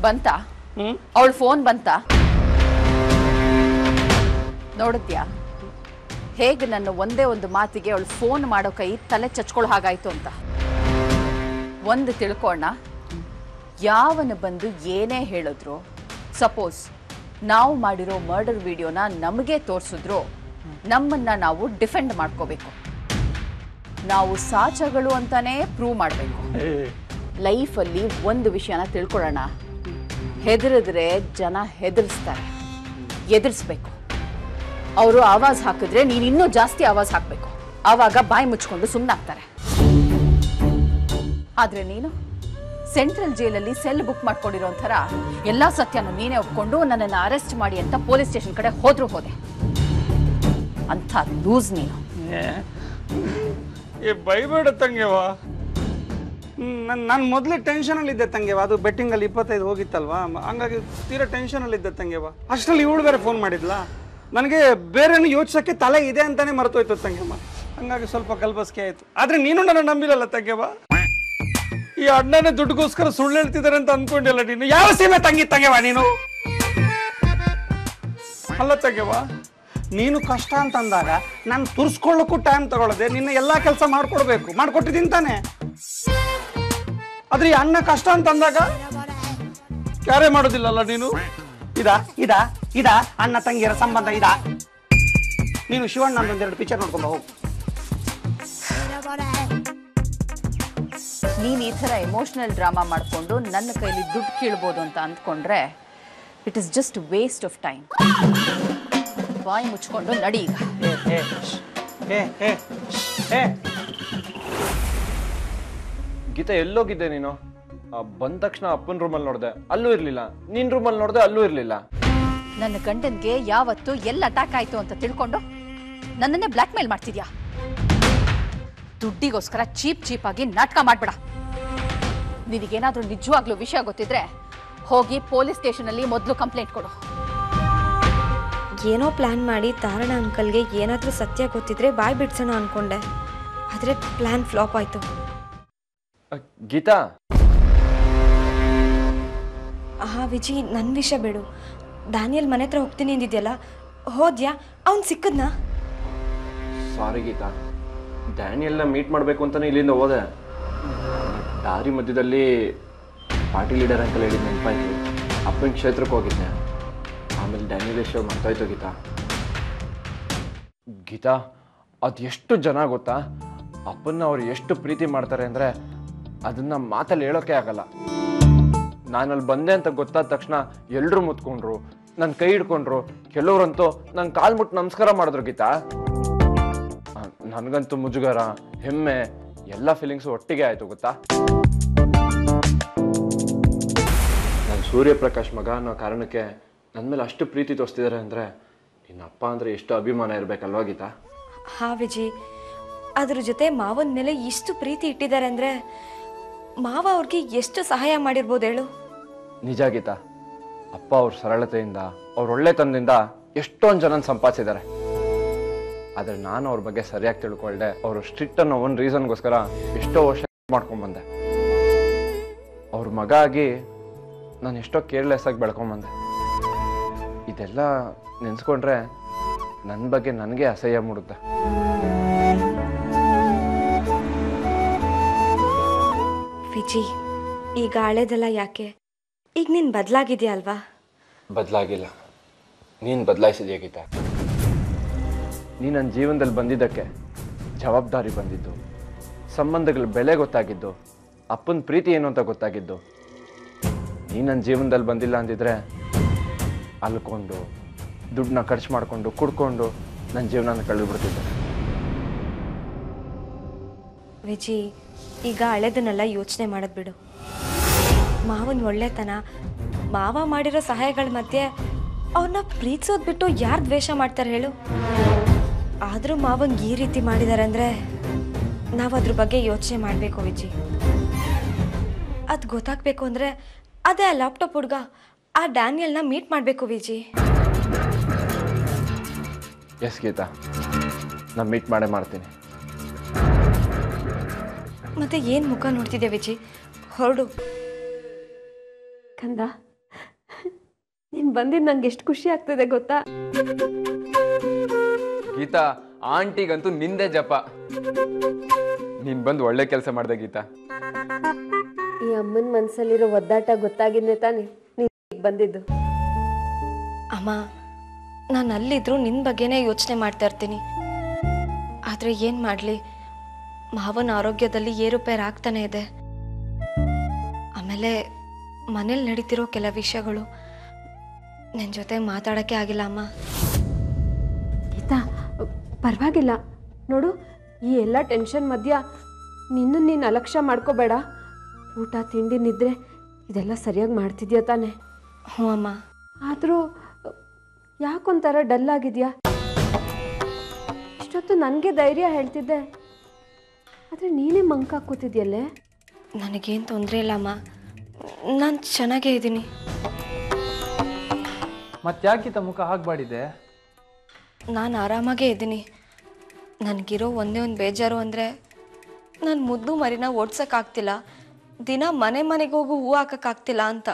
ಬಂತ ಅವಳ ಫೋನ್ ಬಂತ ನೋಡಿದ್ಯಾ ಹೇಗೆ ನನ್ನ ಒಂದೇ ಒಂದು ಮಾತಿಗೆ ಅವಳು ಫೋನ್ ಮಾಡೋ ಕೈ ತಲೆ ಚಚ್ಕೊಳ್ಳೋ ಹಾಗಾಯ್ತು ಅಂತ ಒಂದು ತಿಳ್ಕೋಣ ಯಾವನ ಬಂದು ಏನೇ ಹೇಳಿದ್ರು ಸಪೋಸ್ ನಾವು ಮಾಡಿರೋ ಮರ್ಡರ್ ವಿಡಿಯೋನ ನಮಗೆ ತೋರಿಸಿದ್ರು ನಮ್ಮನ್ನ ನಾವು ಡಿಫೆಂಡ್ ಮಾಡ್ಕೋಬೇಕು ನಾವು ಸಾಚಗಳು ಅಂತಾನೇ ಪ್ರೂವ್ ಮಾಡಬೇಕು ಲೈಫಲ್ಲಿ ಒಂದು ವಿಷಯನ ತಿಳ್ಕೊಳ್ಳೋಣ ಹೆದರಿದ್ರೆ ಜನ ಹೆದರ್ಸ್ತಾರೆ ಎದುರಿಸ್ಬೇಕು ಅವರು ಆವಾಜ್ ಹಾಕಿದ್ರೆ ನೀನು ಇನ್ನೂ ಜಾಸ್ತಿ ಆವಾಜ್ ಹಾಕಬೇಕು ಆವಾಗ ಬಾಯಿ ಮುಚ್ಕೊಂಡು ಸುಮ್ಮನಾಗ್ತಾರೆ ಆದ್ರೆ ನೀನು ಸೆಂಟ್ರಲ್ ಜೈಲಲ್ಲಿ ಸೆಲ್ ಬುಕ್ ಮಾಡ್ಕೊಂಡಿರೋ ಥರ ಎಲ್ಲಾ ಸತ್ಯನೂ ನೀನೇ ಒಪ್ಕೊಂಡು ನನ್ನನ್ನು ಅರೆಸ್ಟ್ ಮಾಡಿ ಅಂತ ಪೊಲೀಸ್ ಸ್ಟೇಷನ್ ಕಡೆ ಹೋದ್ರೂ ಹೋದೆ ಅಂಥ ಲೂಸ್ ನೀನು ಏ ಬೈಬೇಡ ತಂಗೆವಾ ನನ್ನ ನಾನು ಮೊದಲೇ ಟೆನ್ಷನಲ್ಲಿದ್ದೆ ತಂಗೆವಾ ಅದು ಬೆಟ್ಟಿಂಗಲ್ಲಿ ಇಪ್ಪತ್ತೈದು ಹೋಗಿತ್ತಲ್ವಾ ಮ- ಹಂಗಾಗಿ ತೀರಾ ಟೆನ್ಷನಲ್ಲಿದ್ದೆ ತಂಗೆವಾ ಅಷ್ಟರಲ್ಲಿ ಇವಳು ಬೇರೆ ಫೋನ್ ಮಾಡಿದ್ಲಾ ನನಗೆ ಬೇರೆನು ಯೋಚಿಸೋಕ್ಕೆ ತಲೆ ಇದೆ ಅಂತಾನೆ ಮರ್ತೋಯ್ತು ತಂಗೆಮ್ಮ ಹಂಗಾಗಿ ಸ್ವಲ್ಪ ಕಲ್ಬಸ್ಕೆ ಆಯಿತು ಆದರೆ ನೀನು ನನ್ನ ನಂಬಿಲ್ಲಲ್ಲ ತಂಗೆವಾ ಈ ಅಣ್ಣನೇ ದುಡ್ಡುಗೋಸ್ಕರ ಸುಳ್ಳು ಹೇಳ್ತಿದ್ದಾರೆ ಅಂತ ಅನ್ಕೊಂಡಿಲ್ಲ ನೀನು ಯಾವ ಸೀಮೆ ತಂಗಿ ತಂಗೆವಾ ನೀನು ಅಲ್ಲ ತಂಗೆವಾ ನೀನು ಕಷ್ಟ ಅಂತ ಅಂದಾಗ ನಾನು ತುರ್ಸ್ಕೊಳ್ಳೋಕ್ಕೂ ಟೈಮ್ ತಗೊಳ್ಳದೆ ನಿನ್ನ ಎಲ್ಲ ಕೆಲಸ ಮಾಡ್ಕೊಡ್ಬೇಕು ಮಾಡ್ಕೊಟ್ಟಿದ್ದೀನಿ ತಾನೆ ಆದ್ರೆ ಈ ಅಣ್ಣ ಕಷ್ಟ ಅಂತ ಅಂದಾಗ ಯಾರೇ ಮಾಡೋದಿಲ್ಲಲ್ಲ ನೀನು ಇದಾ ಇದಾ ಇದಾ ಅಣ್ಣ ತಂಗಿಯರ ಸಂಬಂಧ ಇದಾ ನೀನು ಶಿವಣ್ಣ ಒಂದೆರಡು ಪಿಕ್ಚರ್ ನೋಡ್ಕೊಂಡು ಹೋಗು ನೀನು ಈ ಥರ ಎಮೋಷನಲ್ ಡ್ರಾಮಾ ಮಾಡಿಕೊಂಡು ನನ್ನ ಕೈಲಿ ದುಡ್ಡು ಕೀಳ್ಬೋದು ಅಂತ ಅಂದ್ಕೊಂಡ್ರೆ it is just waste of time ಬಾಯಿ ಮುಚ್ಕೊಂಡು ನಡಿ ಈಗ ಏ ಏ ಏ ಏ ಗೀತಾ ಎಲ್ಲೋಗಿದ್ದೆ ನೀನು ಆ, ಬಂದ ತಕ್ಷಣ ಅಪ್ಪನ ರೂಮಲ್ಲಿ ನೋಡಿದೆ ಅಲ್ಲೂ ಇರ್ಲಿಲ್ಲ ನಿನ್ ರೂಮಲ್ಲಿ ನೋಡಿದೆ ಅಲ್ಲೂ ಇರ್ಲಿಲ್ಲ ನನ್ನ ಗಂಡನ್ಗೆ ಯಾವತ್ತು ಎಲ್ಲ ಅಟ್ಯಾಕ್ ಆಯ್ತು ಅಂತ ತಿಳ್ಕೊಂಡು ನನ್ನನ್ನೇ ಬ್ಲ್ಯಾಕ್ ಮೇಲ್ ಮಾಡ್ತಿದ್ಯಾ ದುಡ್ಡಿಗೋಸ್ಕರ ಚೀಪ್ ಚೀಪ್ ಆಗಿ ನಾಟಕ ಮಾಡ್ಬೇಡ ನಿನಗೇನಾದ್ರೂ ನಿಜವಾಗ್ಲೂ ವಿಷಯ ಗೊತ್ತಿದ್ರೆ ಹೋಗಿ ಪೊಲೀಸ್ ಸ್ಟೇಷನ್ ಅಲ್ಲಿ ಮೊದಲು ಕಂಪ್ಲೇಂಟ್ ಕೊಡು ಏನೋ ಪ್ಲ್ಯಾನ್ ಮಾಡಿ ತಾರಣ ಅಂಕಲ್ಗೆ ಏನಾದರೂ ಸತ್ಯ ಗೊತ್ತಿದ್ರೆ ಬಾಯ್ ಬಿಡ್ಸೋಣ ಅನ್ಕೊಂಡೆ ಆದರೆ ಪ್ಲ್ಯಾನ್ ಫ್ಲಾಪ್ ಆಯಿತು ಆ, ಗೀತಾ ಆ ವಿಜಿ ನನ್ನ ವಿಷಯ ಬಿಡು ದಾನಿಯಲ್ ಮನೆ ಹತ್ರ ಹೋಗ್ತೀನಿ ಅಂದಿದ್ಯಲ್ಲ ಹೋದ್ಯಾ ಅವ್ನು ಸಿಕ್ಕದ್ನಾ ಸಾರಿ ಗೀತಾ ಡ್ಯಾನಿಯಲ್ನ ಮೀಟ್ ಮಾಡಬೇಕು ಅಂತಾನೆ ಇಲ್ಲಿಂದ ಹೋದೆ ದಾರಿ ಮಧ್ಯದಲ್ಲಿ ಪಾರ್ಟಿ ಲೀಡರ್ ಅಂಕಲ್ ಹೇಳಿದ ನೆನಪಾಯ್ತು ಅಪ್ಪನ ಕ್ಷೇತ್ರಕ್ಕೆ ಹೋಗಿದ್ದೆ ಆಮೇಲೆ ಡ್ಯಾನಿಯಲ್ ಶೋ ಮಾಡ್ತಾಯ್ತು ಗೀತಾ ಗೀತಾ ಅದು ಎಷ್ಟು ಜನ ಗೊತ್ತಾ ಅಪ್ಪನ್ನ ಅವ್ರು ಎಷ್ಟು ಪ್ರೀತಿ ಮಾಡ್ತಾರೆ ಅಂದರೆ ಅದನ್ನ ಮಾತಲ್ಲಿ ಹೇಳೋಕೆ ಆಗಲ್ಲ ನಾನು ಅಲ್ಲಿ ಬಂದೆ ಅಂತ ಗೊತ್ತಾದ ತಕ್ಷಣ ಎಲ್ಲರೂ ಮುತ್ಕೊಂಡ್ರು ನನ್ನ ಕೈ ಹಿಡ್ಕೊಂಡ್ರು ಕೆಲವ್ರಂತೂ ನನ್ನ ಕಾಲ್ ಮುಟ್ಟು ನಮಸ್ಕಾರ ಮಾಡಿದ್ರು ಗೀತಾ ಆ, ನನಗಂತೂ ಮುಜುಗರ ಹೆಮ್ಮೆ ಎಲ್ಲ ಫೀಲಿಂಗ್ಸು ಒಟ್ಟಿಗೆ ಆಯ್ತು ಗೊತ್ತಾ ನಾನು ಸೂರ್ಯಪ್ರಕಾಶ್ ಮಗ ಅನ್ನೋ ಕಾರಣಕ್ಕೆ ನನ್ನ ಮೇಲೆ ಅಷ್ಟು ಪ್ರೀತಿ ತೋರಿಸ್ತಿದ್ದಾರೆ ಅಂದರೆ ನಿನ್ನ ಅಪ್ಪ ಅಂದರೆ ಎಷ್ಟು ಅಭಿಮಾನ ಇರಬೇಕಲ್ವಾ ಗೀತಾ ಹಾ ವಿಜಿ ಅದ್ರ ಜೊತೆ ಮಾವನ ಮೇಲೆ ಇಷ್ಟು ಪ್ರೀತಿ ಇಟ್ಟಿದ್ದಾರೆ ಅಂದರೆ ಮಾವ ಅವ್ರಿಗೆ ಎಷ್ಟು ಸಹಾಯ ಮಾಡಿರ್ಬೋದು ಹೇಳು ನಿಜ ಗೀತಾ ಅಪ್ಪ ಅವ್ರ ಸರಳತೆಯಿಂದ ಅವ್ರ ಒಳ್ಳೆತನದಿಂದ ಎಷ್ಟೊಂದು ಜನ ಸಂಪಾದಿಸಿದ್ದಾರೆ ಆದರೆ ನಾನು ಅವ್ರ ಬಗ್ಗೆ ಸರಿಯಾಗಿ ತಿಳ್ಕೊಳ್ದೆ ಅವರು ಸ್ಟ್ರಿಕ್ಟ್ ಅನ್ನೋ ಒಂದು ರೀಸನ್ಗೋಸ್ಕರ ಎಷ್ಟೋ ವರ್ಷ ಮಾಡ್ಕೊಂಬಂದೆ ಅವ್ರ ಮಗ ಆಗಿ ನಾನು ಎಷ್ಟೋ ಕೇರ್ಲೆಸ್ ಆಗಿ ಬೆಳ್ಕೊಂಬಂದೆ ಇದೆಲ್ಲ ನೆನೆಸ್ಕೊಂಡ್ರೆ ನನ್ನ ಬಗ್ಗೆ ನನಗೆ ಅಸಹ್ಯ ಮೂಡುತ್ತೆ ವಿಜಿ ಈಗ ಹಳೇದೆಲ್ಲ ಯಾಕೆ ಈಗ ನೀನು ಬದಲಾಗಿದೆಯಾ ಅಲ್ವಾ ಬದಲಾಗಿಲ್ಲ ನೀನು ಬದಲಾಯಿಸಿದ್ಯಾ ಗೀತಾ ನೀ ನನ್ನ ಜೀವನದಲ್ಲಿ ಬಂದಿದ್ದಕ್ಕೆ ಜವಾಬ್ದಾರಿ ಬಂದಿದ್ದು ಸಂಬಂಧಗಳ ಬೆಲೆ ಗೊತ್ತಾಗಿದ್ದು ಅಪ್ಪನ ಪ್ರೀತಿ ಏನು ಅಂತ ಗೊತ್ತಾಗಿದ್ದು ನೀ ನನ್ನ ಜೀವನದಲ್ಲಿ ಬಂದಿಲ್ಲ ಅಂದಿದ್ರೆ ಅಲ್ಕೊಂಡು ದುಡ್ಡನ್ನ ಖರ್ಚು ಮಾಡಿಕೊಂಡು ಕುಡ್ಕೊಂಡು ನನ್ನ ಜೀವನನ ಕಳೆದುಬಿಡ್ತಿದ್ದೆ ವಿಜಿ ಈಗ ಹಳೇದನ್ನೆಲ್ಲ ಯೋಚನೆ ಮಾಡೋದು ಬಿಡು ಮಾವನ ಒಳ್ಳೆತನ ಮಾವ ಮಾಡಿರೋ ಸಹಾಯಗಳ ಮಧ್ಯೆ ಅವ್ರನ್ನ ಪ್ರೀತಿಸೋದು ಬಿಟ್ಟು ಯಾರು ದ್ವೇಷ ಮಾಡ್ತಾರೆ ಹೇಳು ಆದರೂ ಮಾವಂಗೆ ಈ ರೀತಿ ಮಾಡಿದ್ದಾರೆ ಅಂದರೆ ನಾವು ಅದ್ರ ಬಗ್ಗೆ ಯೋಚನೆ ಮಾಡಬೇಕು ವಿಜಿ ಅದು ಗೊತ್ತಾಗಬೇಕು ಅಂದರೆ ಅದೇ ಆ ಲ್ಯಾಪ್ಟಾಪ್ ಹುಡುಗ ಆ ಡ್ಯಾನಿಯಲ್ನ ಮೀಟ್ ಮಾಡಬೇಕು ವಿಜಿ ಎಸ್ ಗೀತಾ ನಾನು ಮೀಟ್ ಮಾಡೇ ಮಾಡ್ತೀನಿ ಮತ್ತೆ ಏನು ಮುಖ ನೋಡ್ತಿದ್ದೆ ವಿಜಿ ಹೊರಡು ಕಂದ ಬಂದಿದ್ದು ನಂಗೆ ಎಷ್ಟು ಖುಷಿ ಆಗ್ತಿದೆ ಗೊತ್ತಾ ಗೀತಾ ಆಂಟಿಗಂತೂ ನಿಂದೆ ಜಪ ನೀನ್ ಬಂದು ಒಳ್ಳೆ ಕೆಲಸ ಮಾಡ್ದೆ ಗೀತಾ ಈ ಅಮ್ಮನ ಮನಸ್ಸಲ್ಲಿರೋ ಒದ್ದಾಟ ಗೊತ್ತಾಗಿದ್ನೆ ತಾನೆ ನೀನು ಬಂದಿದ್ದು ಅಮ್ಮ ನಾನು ಅಲ್ಲಿದ್ರೂ ನಿನ್ನ ಬಗ್ಗೆನೇ ಯೋಚನೆ ಮಾಡ್ತಾ ಇರ್ತೀನಿ ಆದರೆ ಏನು ಮಾಡಲಿ ಮಾವನ ಆರೋಗ್ಯದಲ್ಲಿ ಏರುಪೇರು ಆಗ್ತಾನೆ ಇದೆ ಆಮೇಲೆ ಮನೇಲಿ ನಡೀತಿರೋ ಕೆಲ ವಿಷಯಗಳು ನಿನ್ನ ಜೊತೆ ಮಾತಾಡೋಕ್ಕೆ ಆಗಿಲ್ಲ ಅಮ್ಮ ಗೀತಾ ಪರವಾಗಿಲ್ಲ ನೋಡು ಈ ಎಲ್ಲ ಟೆನ್ಷನ್ ಮಧ್ಯ ನಿನ್ನ ನೀನು ಅಲಕ್ಷ್ಯ ಮಾಡ್ಕೋಬೇಡ ಊಟ ತಿಂಡಿ ನಿದ್ರೆ ಇದೆಲ್ಲ ಸರಿಯಾಗಿ ಮಾಡ್ತಿದ್ಯಾ ತಾನೆ ಹ್ಞೂ ಅಮ್ಮ ಆದರೂ ಯಾಕೊಂಥರ ಡಲ್ ಆಗಿದ್ಯಾ ಇಷ್ಟೊತ್ತು ನನಗೆ ಧೈರ್ಯ ಹೇಳ್ತಿದ್ದೆ ಆದರೆ ನೀನೇ ಮಂಕ ಕೂತಿದ್ಯಲ್ಲೇ ನನಗೇನು ತೊಂದರೆ ಇಲ್ಲ ಅಮ್ಮ ನಾನು ಚೆನ್ನಾಗೇ ಇದ್ದೀನಿ ಮತ್ತ್ಯಾಕಿತ ಮುಖ ಹಾಕ್ಬಾಡಿದೆ ನಾನು ಆರಾಮಾಗೇ ಇದ್ದೀನಿ ನನಗಿರೋ ಒಂದೇ ಒಂದು ಬೇಜಾರು ಅಂದರೆ ನಾನು ಮುದ್ದು ಮರಿನ ಓಡ್ಸೋಕ್ಕಾಗ್ತಿಲ್ಲ ದಿನ ಮನೆ ಮನೆಗೆ ಹೋಗಿ ಹೂ ಹಾಕೋಕ್ಕಾಗ್ತಿಲ್ಲ ಅಂತ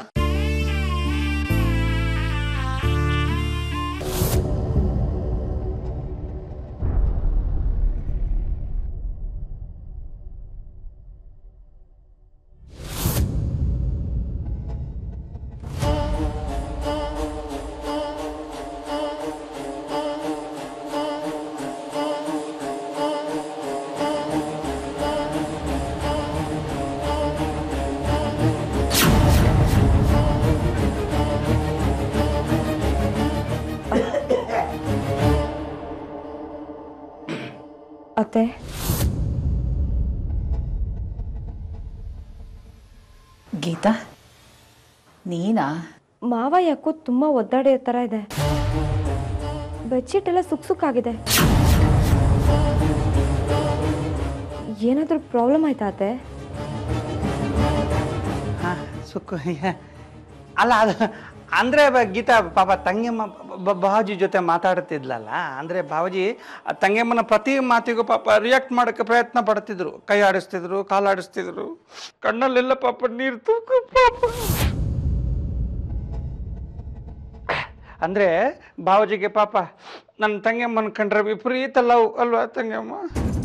ಅತ್ತೆ ಗೀತಾ ನೀನಾ ಮಾವ ಯಾಕೋ ತುಂಬ ಒದ್ದಾಡೋ ಥರ ಇದೆ ಬೆಡ್ಶೀಟ್ ಎಲ್ಲ ಸುಕ್ ಸುಕ್ಕಾಗಿದೆ ಏನಾದರೂ ಪ್ರಾಬ್ಲಮ್ ಆಯ್ತಾ ಅತ್ತೆ ಹಾಂ ಸುಕ್ಕು ಅಲ್ಲ ಅದು ಅಂದರೆ ಗೀತಾ ಪಾಪ ತಂಗಿಯಮ್ಮ ಬ- ಬಾವಾಜಿ ಜೊತೆ ಮಾತಾಡ್ತಿದ್ಲಲ್ಲ ಅಂದರೆ ಬಾವಾಜಿ ಆ ತಂಗಿಯಮ್ಮನ ಪ್ರತಿ ಮಾತಿಗೂ ಪಾಪ ರಿಯಾಕ್ಟ್ ಮಾಡೋಕ್ಕೆ ಪ್ರಯತ್ನ ಪಡ್ತಿದ್ರು ಕೈ ಆಡಿಸ್ತಿದ್ರು ಕಾಲು ಆಡಿಸ್ತಿದ್ರು ಕಣ್ಣಲ್ಲೆಲ್ಲ ಪಾಪ ನೀರು ತೂಕು ಪಾಪ ಅಂದರೆ ಬಾವಾಜಿಗೆ ಪಾಪ ನನ್ನ ತಂಗಿಯಮ್ಮನ ಕಂಡ್ರೆ ವಿಪರೀತ ಲವ್ ಅಲ್ವಾ ತಂಗಿಯಮ್ಮ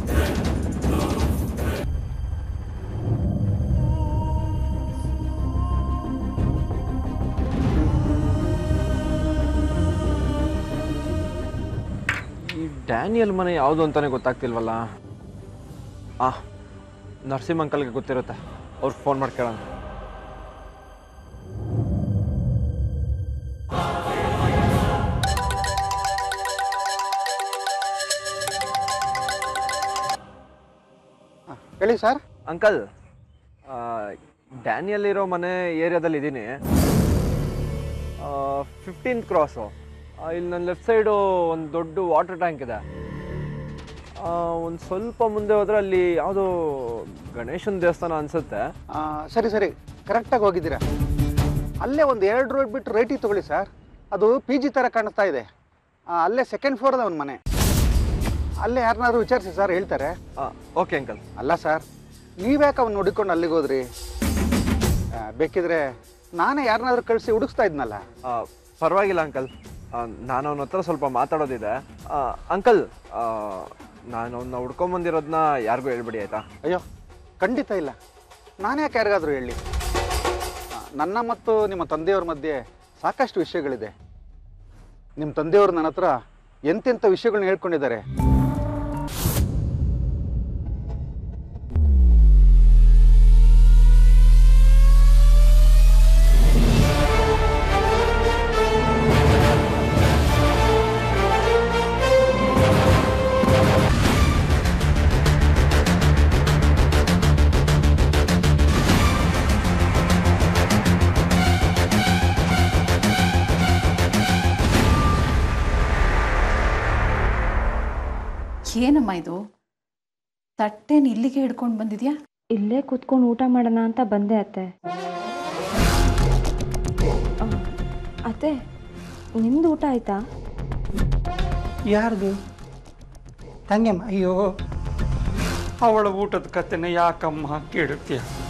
ಈ ಡ್ಯಾನಿಯಲ್ ಮನೆ ಯಾವುದು ಅಂತಾನೆ ಗೊತ್ತಾಗ್ತಿಲ್ವಲ್ಲ ಆ ನರಸಿಂಹ ಅಂಕಲ್ಗೆ ಗೊತ್ತಿರುತ್ತೆ ಅವ್ರು ಫೋನ್ ಮಾಡಿ ಕೇಳೋಣ ಹೇಳಿ ಸರ್ ಅಂಕಲ್ ಡ್ಯಾನಿಯಲ್ ಇರೋ ಮನೆ ಏರಿಯಾದಲ್ಲಿ ಇದ್ದೀನಿ ಫಿಫ್ಟೀನ್ತ್ ಕ್ರಾಸು ಇಲ್ಲಿ ನನ್ನ ಲೆಫ್ಟ್ ಸೈಡು ಒಂದು ದೊಡ್ಡ ವಾಟರ್ ಟ್ಯಾಂಕ್ ಇದೆ ಒಂದು ಸ್ವಲ್ಪ ಮುಂದೆ ಹೋದ್ರೆ ಅಲ್ಲಿ ಯಾವುದೋ ಗಣೇಶನ ದೇವಸ್ಥಾನ ಅನಿಸುತ್ತೆ ಆ, ಸರಿ ಸರಿ ಕರೆಕ್ಟಾಗಿ ಹೋಗಿದ್ದೀರಾ ಅಲ್ಲೇ ಒಂದು ಎರಡು ರೋಡ್ ಬಿಟ್ಟು ರೈಟಿಗೆ ತಗೊಳ್ಳಿ ಸರ್ ಅದು ಪಿ ಜಿ ಥರ ಕಾಣಿಸ್ತಾ ಇದೆ ಆ, ಅಲ್ಲೇ ಸೆಕೆಂಡ್ ಫ್ಲೋರ್ದ ಒಂದು ಮನೆ ಅಲ್ಲೇ ಯಾರನ್ನಾದ್ರೂ ವಿಚಾರಿಸಿ ಸರ್ ಹೇಳ್ತಾರೆ ಓಕೆ ಅಂಕಲ್ ಅಲ್ಲ ಸರ್ ನೀವ್ಯಾಕೆ ಅವ್ನು ಹುಡುಕೊಂಡು ಅಲ್ಲಿಗೆ ಹೋದ್ರಿ ಆ, ಬೇಕಿದ್ರೆ ನಾನೇ ಯಾರನ್ನಾದ್ರೂ ಕಳಿಸಿ ಹುಡುಕ್ಸ್ತಾ ಇದ್ನಲ್ಲ ಪರವಾಗಿಲ್ಲ ಅಂಕಲ್ ನಾನು ಅವನ ಹತ್ರ ಸ್ವಲ್ಪ ಮಾತಾಡೋದಿದೆ ಆ, ಅಂಕಲ್ ಆ, ನಾನು ಅವನ್ನ ಹುಡ್ಕೊಂಬಂದಿರೋದನ್ನ ಯಾರಿಗೂ ಹೇಳ್ಬಿಡಿ ಆಯ್ತಾ ಅಯ್ಯೋ ಖಂಡಿತ ಇಲ್ಲ ನಾನು ಯಾಕೆ ಯಾರಿಗಾದ್ರೂ ಹೇಳಿ ಆ, ನನ್ನ ಮತ್ತು ನಿಮ್ಮ ತಂದೆಯವ್ರ ಮಧ್ಯೆ ಸಾಕಷ್ಟು ವಿಷಯಗಳಿದೆ ನಿಮ್ಮ ತಂದೆಯವರು ನನ್ನ ಹತ್ರ ಎಂತೆಂಥ ವಿಷಯಗಳನ್ನ ಹೇಳ್ಕೊಂಡಿದ್ದಾರೆ ಏನಮ್ಮ ಇದು ತಟ್ಟೆನ ಇಲ್ಲಿಗೆ ಹಿಡ್ಕೊಂಡು ಬಂದಿದ್ಯಾ ಇಲ್ಲೇ ಕೂತ್ಕೊಂಡು ಊಟ ಮಾಡೋಣ ಅಂತ ಬಂದೆ ಅತ್ತೆ ಆ, ಅತ್ತೆ ನಿಮ್ದು ಊಟ ಆಯ್ತಾ ಯಾರ್ದು ತಂಗಿಯಮ್ಮ ಅಯ್ಯೋ ಅವಳ ಊಟದ ಕಥೆನ ಯಾಕಮ್ಮ ಕೇಳುತ್ತೀಯ